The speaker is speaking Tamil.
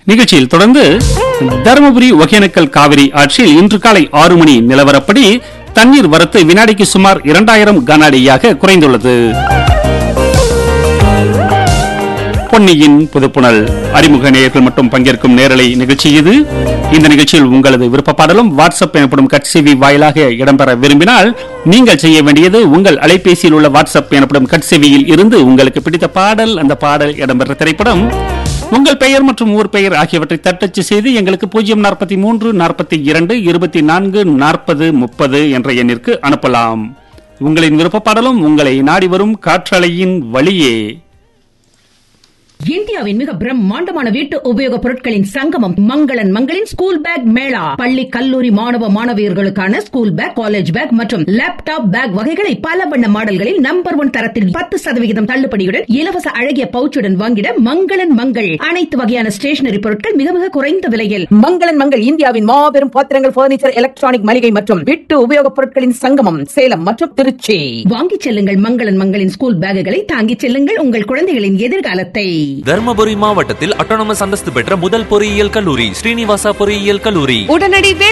நிகழ்ச்சியில் தொடர்ந்து தருமபுரி ஒகேனக்கல் காவிரி ஆற்றில் இன்று காலை ஆறு மணி நிலவரப்படி தண்ணீர் வரத்து வினாடிக்கு சுமார் இரண்டாயிரம் கன அடியாக குறைந்துள்ளது பொன்னியின் புதுப்புணல் அறிமுக நேயர்கள் மட்டும் பங்கேற்கும் நேரலை நிகழ்ச்சி இது இந்த நிகழ்ச்சியில் உங்களது விருப்ப பாடலும் வாட்ஸ்அப் எனப்படும் கட்சேவி வாயிலாக இடம்பெற விரும்பினால் நீங்கள் செய்ய வேண்டியது உங்கள் அலைபேசியில் உள்ள வாட்ஸ்அப் எனப்படும் கட்சேவியில் இருந்து உங்களுக்கு பிடித்த பாடல் அந்த பாடல் இடம்பெற்ற திரைப்படம் உங்கள் பெயர் மற்றும் ஊர் பெயர் ஆகியவற்றை தட்டச்சு செய்து எங்களுக்கு பூஜ்ஜியம் நாற்பத்தி மூன்று நாற்பத்தி இரண்டு இருபத்தி நான்கு நாற்பது முப்பது என்ற எண்ணிற்கு அனுப்பலாம் உங்களின் விருப்ப பாடலும் உங்களை நாடி வரும் காற்றலையின் வழியே இந்தியாவின் மிக பிரம்மாண்டமான வீட்டு உபயோகப் பொருட்களின் சங்கமம் மங்களன் மங்களின் ஸ்கூல் பேக் மேளா பள்ளி கல்லூரி மாணவ மாணவியர்களுக்கான ஸ்கூல் பேக் காலேஜ் பேக் மற்றும் லேப்டாப் பேக் வகைகளை பல வண்ண மாடல்களில் நம்பர் ஒன் தரத்தில் பத்து சதவிகிதம் தள்ளுபடியுடன் இலவச அழகிய பவுச்சுடன் வாங்கிட மங்களன் மங்கள் அனைத்து வகையான ஸ்டேஷனரி பொருட்கள் மிக மிக குறைந்த விலையில் மங்களன் மங்கள் இந்தியாவின் மாபெரும் பாத்திரங்கள் பர்னிச்சர் எலக்ட்ரானிக் மளிகை மற்றும் வீட்டு உபயோகப் பொருட்களின் சங்கமம் சேலம் மற்றும் திருச்சி வாங்கிச் செல்லுங்கள் மங்களன் மங்களின் ஸ்கூல் பேக்குகளை தாங்கிச் செல்லுங்கள் உங்கள் குழந்தைகளின் எதிர்காலத்தை தர்மபுரி மாவட்டத்தில் அட்டானமஸ் அந்தஸ்து பெற்ற முதல் பொறியியல் கல்லூரி ஸ்ரீனிவாசா பொறியியல் கல்லூரி உடனடி வேலை